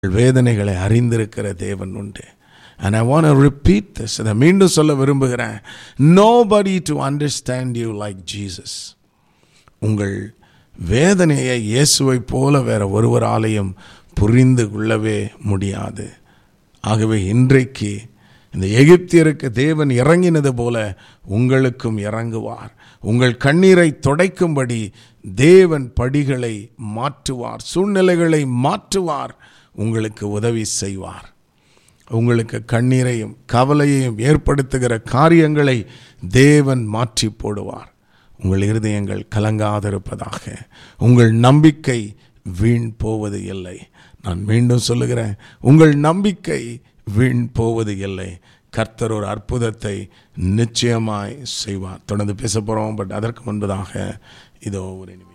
வேதனைகளை அறிந்திருக்கிற தேவன் உண்டு and i want to repeat this இதை மீண்டும் சொல்ல விரும்புகிறேன் nobody to understand you like jesus உங்கள் வேதனையை இயேசுவை போல வேற ஒருவராலையும் புரிந்து கொள்ளவே முடியாது ஆகவே இன்றைக்கு இந்த எகிப்தியருக்கு தேவன் இறங்கினது போல உங்களுக்கும் இறங்குவார் உங்கள் கண்ணீரை துடைக்கும்படி தேவன் படிகளை மாற்றுவார் சூழ்நிலைகளை மாற்றுவார் உங்களுக்கு உதவி செய்வார் உங்களுக்கு கண்ணீரையும் கவலையையும் ஏற்படுத்துகிற காரியங்களை தேவன் மாற்றி போடுவார் உங்கள் இருதயங்கள் கலங்காதிருப்பதாக உங்கள் நம்பிக்கை வீண் போவது இல்லை நான் மீண்டும் சொல்லுகிறேன் உங்கள் நம்பிக்கை வீண் போவது இல்லை கர்த்தர் ஒரு அற்புதத்தை நிச்சயமாய் செய்வார் தொடர்ந்து பேச போகிறோம் பட் அதற்கு முன்பதாக இதோ ஒரு நிமிடம்